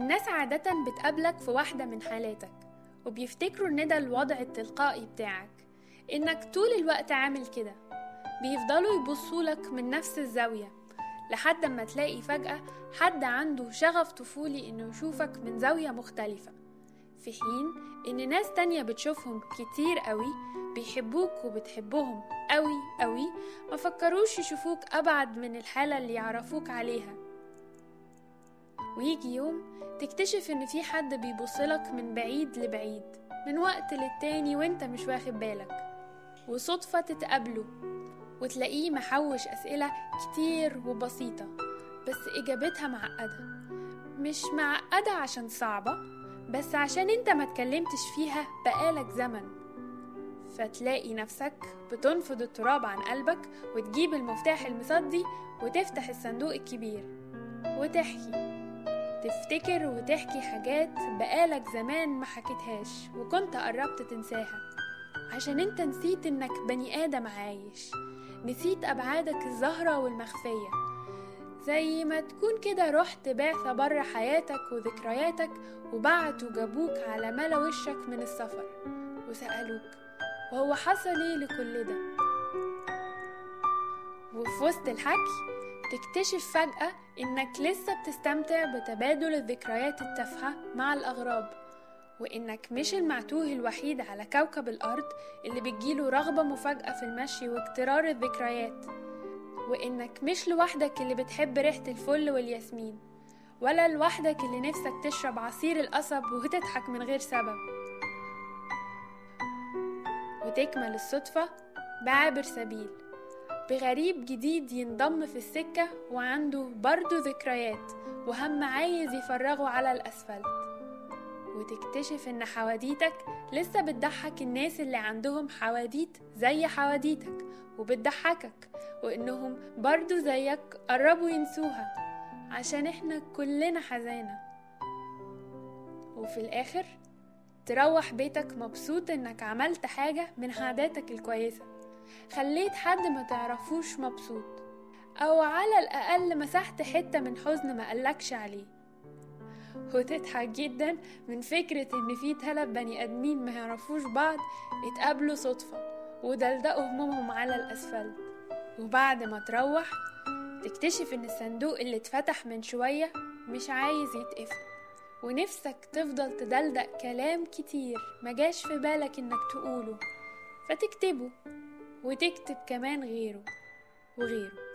الناس عادة بتقابلك في واحدة من حالاتك وبيفتكروا ان ده الوضع التلقائي بتاعك انك طول الوقت عامل كده بيفضلوا يبصولك من نفس الزاوية لحد ما تلاقي فجأة حد عنده شغف طفولي انه يشوفك من زاوية مختلفة في حين ان ناس تانية بتشوفهم كتير قوي بيحبوك وبتحبهم قوي قوي ما فكروش يشوفوك ابعد من الحالة اللي يعرفوك عليها ويجي يوم تكتشف ان في حد بيبصلك من بعيد لبعيد من وقت للتاني وانت مش واخد بالك وصدفة تتقابلوا وتلاقيه محوش أسئلة كتير وبسيطة بس إجابتها معقدة مش معقدة عشان صعبة بس عشان انت ما تكلمتش فيها بقالك زمن فتلاقي نفسك بتنفض التراب عن قلبك وتجيب المفتاح المصدي وتفتح الصندوق الكبير وتحكي تفتكر وتحكي حاجات بقالك زمان ما حكيتهاش وكنت قربت تنساها عشان انت نسيت انك بني ادم عايش نسيت ابعادك الزهرة والمخفية زي ما تكون كده رحت بعثة برا حياتك وذكرياتك وبعتوا جابوك على ملا وشك من السفر وسألوك وهو حصل ايه لكل ده وفي وسط الحكي تكتشف فجأة إنك لسه بتستمتع بتبادل الذكريات التافهة مع الأغراب وإنك مش المعتوه الوحيد على كوكب الأرض اللي بتجيله رغبة مفاجأة في المشي واكترار الذكريات وإنك مش لوحدك اللي بتحب ريحة الفل والياسمين ولا لوحدك اللي نفسك تشرب عصير القصب وتضحك من غير سبب وتكمل الصدفة بعابر سبيل بغريب جديد ينضم في السكة وعنده برضه ذكريات وهم عايز يفرغه على الأسفلت وتكتشف إن حواديتك لسه بتضحك الناس اللي عندهم حواديت زي حواديتك وبتضحكك وإنهم برضو زيك قربوا ينسوها عشان إحنا كلنا حزانة وفي الآخر تروح بيتك مبسوط إنك عملت حاجة من عاداتك الكويسة خليت حد ما تعرفوش مبسوط أو على الأقل مسحت حتة من حزن ما قالكش عليه وتضحك جدا من فكرة إن في تلات بني آدمين ما يعرفوش بعض اتقابلوا صدفة ودلدقوا همومهم على الأسفلت وبعد ما تروح تكتشف إن الصندوق اللي اتفتح من شوية مش عايز يتقفل ونفسك تفضل تدلدق كلام كتير مجاش في بالك إنك تقوله فتكتبه وتكتب كمان غيره وغيره